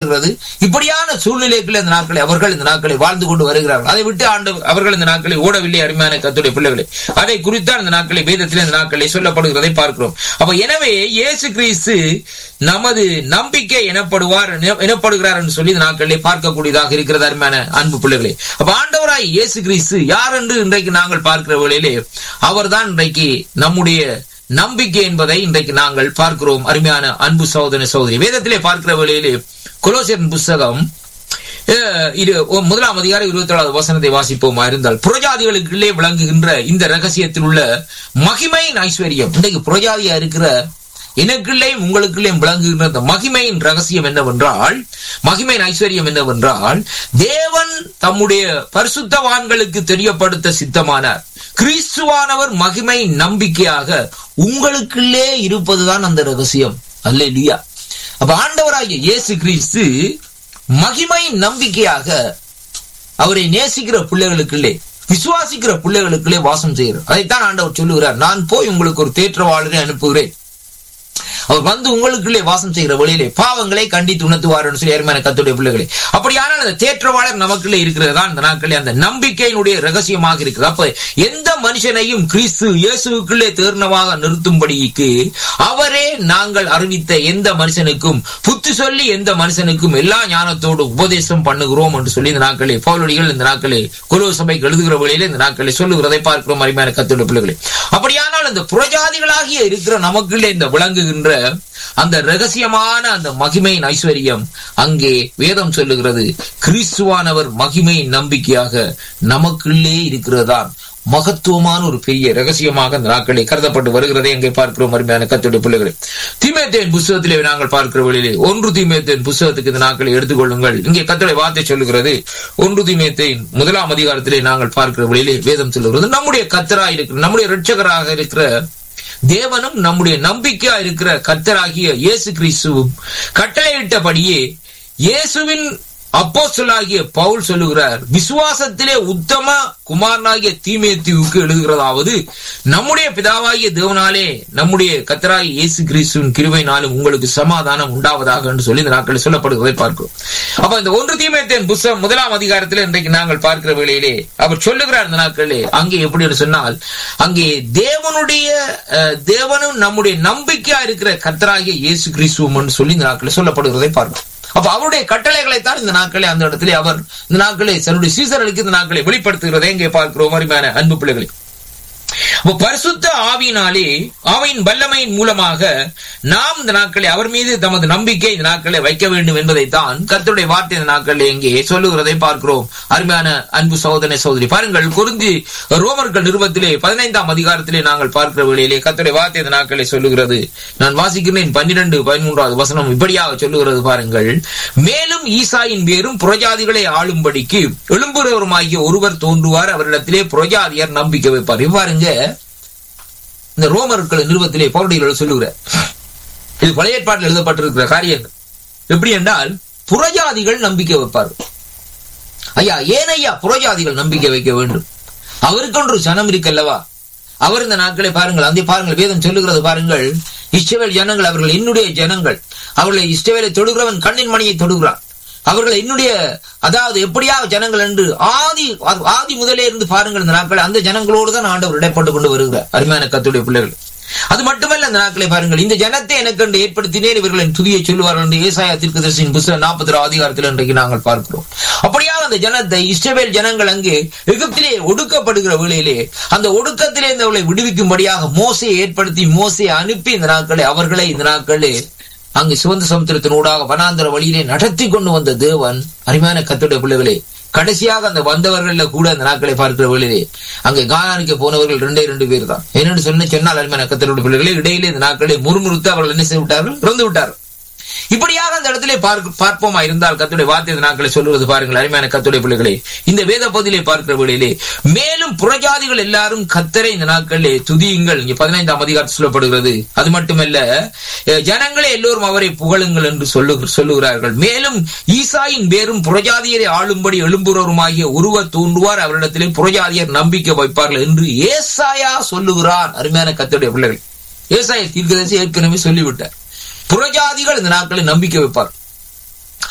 காட்டுகிறது இப்படியான சூழ்நிலைக்குள்ள இந்த நாட்களை அவர்கள் இந்த நாட்களை வாழ்ந்து கொண்டு வருகிறார்கள் அதை விட்டு ஆண்டு அவர்கள் இந்த நாட்களை ஓடவில்லை அருமையான கத்துடைய பிள்ளைகளை அதை குறித்தான் இந்த நாட்களை வேதத்தில் இந்த நாட்களை சொல்லப்படுகிறதை பார்க்கிறோம் அப்ப எனவே இயேசு கிறிஸ்து நமது நம்பிக்கை எனப்படுவார் என- எனப்படுகிறார் என்று சொல்லி இந்த நாட்களிலே பார்க்கக்கூடியதாக இருக்கிறது அருமையான அன்பு பிள்ளைகளே அப்ப ஆண்டவராய் இயேசு கிறிஸ்து யார் என்று இன்றைக்கு நாங்கள் பார்க்கிற வேளையிலே அவர்தான் இன்றைக்கு நம்முடைய நம்பிக்கை என்பதை இன்றைக்கு நாங்கள் பார்க்கிறோம் அருமையான அன்பு சகோதர சகோதரி வேதத்திலே பார்க்கிற வேளையிலே கொலோசியன் புஸ்தகம் அஹ், இது ஒ- முதலாம் அதிகாரம் இருபத்தி ஏழாவது வசனத்தை வாசிப்போமா இருந்தால் புறஜாதிகளுக்குள்ளே விளங்குகின்ற இந்த ரகசியத்தில் உள்ள மகிமையின் ஐஸ்வர்யம் இன்றைக்கு புறஜாதியா இருக்கிற எனக்குள்ளேயும் உங்களுக்குள்ளேயும் விளங்குகின்ற அந்த மகிமையின் ரகசியம் என்னவென்றால் மகிமையின் ஐஸ்வர்யம் என்னவென்றால் தேவன் தம்முடைய பரிசுத்தவான்களுக்கு தெரியப்படுத்த சித்தமானார் கிறிஸ்துவானவர் மகிமை நம்பிக்கையாக உங்களுக்குள்ளே இருப்பதுதான் அந்த ரகசியம் அல்லேலூயா அப்ப ஆண்டவராகிய இயேசு கிறிஸ்து மகிமை நம்பிக்கையாக அவரை நேசிக்கிற பிள்ளைகளுக்குள்ளே விசுவாசிக்கிற பிள்ளைகளுக்குள்ளே வாசம் செய்கிறார் அதைத்தான் ஆண்டவர் சொல்லுகிறார் நான் போய் உங்களுக்கு ஒரு தேற்றவாளரை அனுப்புகிறேன் அவர் வந்து உங்களுக்குள்ளே வாசம் செய்கிற வழியிலே பாவங்களை கண்டித்து உணர்த்துவார்னு சொல்லி அருமையான கத்துடைய பிள்ளைகளே அப்படியானால் அந்த தேற்றவாளர் நமக்குள்ளே இருக்கிறதா இந்த நாட்களே அந்த நம்பிக்கையினுடைய ரகசியமாக இருக்குது அப்ப எந்த மனுஷனையும் கிறிஸ்து இயேசுக்குள்ளே தேர்ணமாக நிறுத்தும்படிக்கு அவரே நாங்கள் அறிவித்த எந்த மனுஷனுக்கும் புத்தி சொல்லி எந்த மனுஷனுக்கும் எல்லா ஞானத்தோடு உபதேசம் பண்ணுகிறோம் என்று சொல்லி இந்த நாட்களே பவுலடிகள் இந்த நாட்களே குரு சபைக்கு எழுதுகிற வழியிலே இந்த நாட்களை சொல்லுகிறதை பார்க்கிறோம் அருமையான கத்துடைய பிள்ளைகளே அப்படியானால் அந்த புறஜாதிகளாகிய இருக்கிற நமக்குள்ளே இந்த விளங்குகின்ற அந்த ரகசியமான அந்த மகிமையின் ஐஸ்வர்யம் அங்கே வேதம் சொல்லுகிறது கிறிஸ்துவானவர் மகிமையின் நம்பிக்கையாக நமக்குள்ளே இருக்கிறதான் மகத்துவமான ஒரு பெரிய ரகசியமாக அந்த நாட்களை கருதப்பட்டு வருகிறதை அங்கே பார்க்கிறோம் அருமையான கத்துடைய பிள்ளைகளை தீமேத்தேன் புஸ்தகத்திலே நாங்கள் பார்க்கிற வழியிலே ஒன்று தீமேத்தேன் புஸ்தகத்துக்கு இந்த நாட்களை எடுத்துக்கொள்ளுங்கள் இங்கே கத்துடைய வார்த்தை சொல்லுகிறது ஒன்று தீமேத்தேன் முதலாம் அதிகாரத்திலே நாங்கள் பார்க்கிற வழியிலே வேதம் சொல்லுகிறது நம்முடைய கத்தராக இருக்கிற நம்முடைய இரட்சகராக இருக்கிற தேவனும் நம்முடைய நம்பிக்கையா இருக்கிற கர்த்தராகிய இயேசு கிறிஸ்துவும் கட்டளையிட்டபடியே இயேசுவின் அப்போஸ்தலனாகிய பவுல் சொல்லுகிறார் விசுவாசத்திலே உத்தம குமாரனாகிய தீமேத்தியுக்கு எழுதுகிறதாவது நம்முடைய பிதாவாகிய தேவனாலே நம்முடைய கத்தராகிய இயேசு கிறிஸ்துவின் கிருபையினாலும் உங்களுக்கு சமாதானம் உண்டாவதாக என்று சொல்லி இந்த நாட்களில் சொல்லப்படுவதை பார்க்கிறோம் அப்ப இந்த ஒன்று தீமேத்தின் புஸ்தகம் முதலாம் அதிகாரத்தில் இன்றைக்கு நாங்கள் பார்க்கிற வேளையிலே அவர் சொல்லுகிறார் இந்த நாட்களிலே அங்கே எப்படி என்று சொன்னால் அங்கே தேவனுடைய அஹ், தேவனும் நம்முடைய நம்பிக்கையா இருக்கிற கர்த்தராகிய இயேசு கிறிஸ்துவும் என்று சொல்லி இந்த நாட்களில் சொல்லப்படுகிறதை பார்க்கிறோம் அப்ப அவருடைய கட்டளைகளை தான் இந்த நாட்களே அந்த இடத்திலே அவர் இந்த நாட்களே தன்னுடைய சீசர்களுக்கு இந்த நாட்களை வெளிப்படுத்துகிறதை இங்கே பார்க்கிறோம் அருமையான அன்பு பிள்ளைகளை அப்ப பரிசுத்த ஆவியினாலே ஆவியின் வல்லமையின் மூலமாக நாம் இந்த நாட்களை அவர் மீது தமது நம்பிக்கை இந்த நாட்களை வைக்க வேண்டும் என்பதைத்தான் கர்த்தருடைய வார்த்தை இந்த நாட்களில் இங்கே சொல்லுகிறதை பார்க்கிறோம் அருமையான அன்பு சகோதரனை சகோதரி பாருங்கள் குறிஞ்சி ரோமர்கள் நிறுவத்திலே பதினைந்தாம் அதிகாரத்திலே நாங்கள் பார்க்கிற வேளையிலே கர்த்தருடைய வார்த்தை இந்த நாட்களை சொல்லுகிறது நான் வாசிக்கிறேன் பன்னிரண்டு பதிமூன்றாவது வசனம் இப்படியாக சொல்லுகிறது பாருங்கள் மேலும் ஈசாயின் பேரும் புறஜாதிகளை ஆளும்படிக்கு எழும்புறவருமாகிய ஒருவர் தோன்றுவார் அவரிடத்திலே புறஜாதியர் நம்பிக்கை வைப்பார் இவ்வாறுங்க இந்த ரோமர்கள் நிறுவத்திலே பவுரடிகள் சொல்லுகிறார் இது பழைய ஏற்பாட்டில் எழுதப்பட்டிருக்கிற காரியங்கள் எப்படி என்றால் புறஜாதிகள் நம்பிக்கை வைப்பார்கள் ஐயா ஏன் ஐயா புறஜாதிகள் நம்பிக்கை வைக்க வேண்டும் அவருக்கொன்று சனம் இருக்கல்லவா அவர் இந்த நாட்களை பாருங்கள் அந்த பாருங்கள் வேதம் சொல்லுகிறது பாருங்கள் இஸ்ரவேல் ஜனங்கள் அவர்கள் என்னுடைய ஜனங்கள் அவர்களை இஸ்ரவேலை தொடுகிறவன் கண்ணின் மணியை தொடுகிறான் அவர்கள் என்னுடைய அதாவது எப்படியாக ஜனங்கள் என்று ஆதி ஆதி முதலே இருந்து பாருங்கள் இந்த நாட்கள் அந்த ஜனங்களோடு தான் ஆண்டவர் இடைப்பட்டு கொண்டு வருகிறார் அருமையான கத்துடைய பிள்ளைகள் அது மட்டுமல்ல அந்த நாட்களை பாருங்கள் இந்த ஜனத்தை எனக்கு என்று ஏற்படுத்தினேன் இவர்களின் துதியை சொல்லுவார்கள் என்று ஏசாயா தீர்க்கதரிசியின் புஸ்தகம் நாற்பத்தி அதிகாரத்தில் இன்றைக்கு நாங்கள் பார்க்கிறோம் அப்படியாக அந்த ஜனத்தை இஸ்ரவேல் ஜனங்கள் அங்கே எகிப்திலே ஒடுக்கப்படுகிற வேளையிலே அந்த ஒடுக்கத்திலே இருந்தவர்களை விடுவிக்கும்படியாக மோசையை ஏற்படுத்தி மோசையை அனுப்பி இந்த நாட்களை அவர்களை இந்த நாட்களே அங்கு சிவந்த சமுத்திரத்தினூடாக வனாந்தர வழியிலே நடத்தி கொண்டு வந்த தேவன் அருமையான கத்துடைய பிள்ளைகளே கடைசியாக அந்த வந்தவர்கள்ல கூட அந்த நாட்களை பார்க்கிற வேளையிலே அங்கே கானானிக்க போனவர்கள் ரெண்டே ரெண்டு பேர் தான் என்னன்னு சொன்ன சொன்னால் அருமையான கத்தருடைய பிள்ளைகளே இடையிலே இந்த நாட்களை முறுமுறுத்து அவர்கள் என்ன செய்து விட்டார்கள் இறந்து விட்டார்கள் இப்படியாக அந்த இடத்திலே பார்க்க பார்ப்போமா இருந்தால் கத்துடைய வார்த்தை இந்த நாட்களை சொல்லுவது பாருங்கள் அருமையான கத்துடைய பிள்ளைகளே இந்த வேத பகுதியிலே பார்க்கிற வேளையிலே மேலும் புறஜாதிகள் எல்லாரும் கத்தரை இந்த நாட்களிலே துதியுங்கள் இங்கே பதினைந்தாம் அதிகாரத்தில் சொல்லப்படுகிறது அது மட்டுமல்ல அஹ், ஜனங்களே எல்லோரும் அவரை புகழுங்கள் என்று சொல்லு சொல்லுகிறார்கள் மேலும் ஈசாயின் பேரும் புறஜாதியரை ஆளும்படி எழும்புறவருமாகிய ஒருவர் தோன்றுவார் அவரிடத்திலே புறஜாதியர் நம்பிக்கை வைப்பார்கள் என்று ஏசாயா சொல்லுகிறார் அருமையான கத்துடைய பிள்ளைகள் ஏசாய தீர்க்கதரிசி ஏற்கனவே சொல்லிவிட்டார் புறஜாதிகள் இந்த நாட்களில் நம்பிக்கை வைப்பார்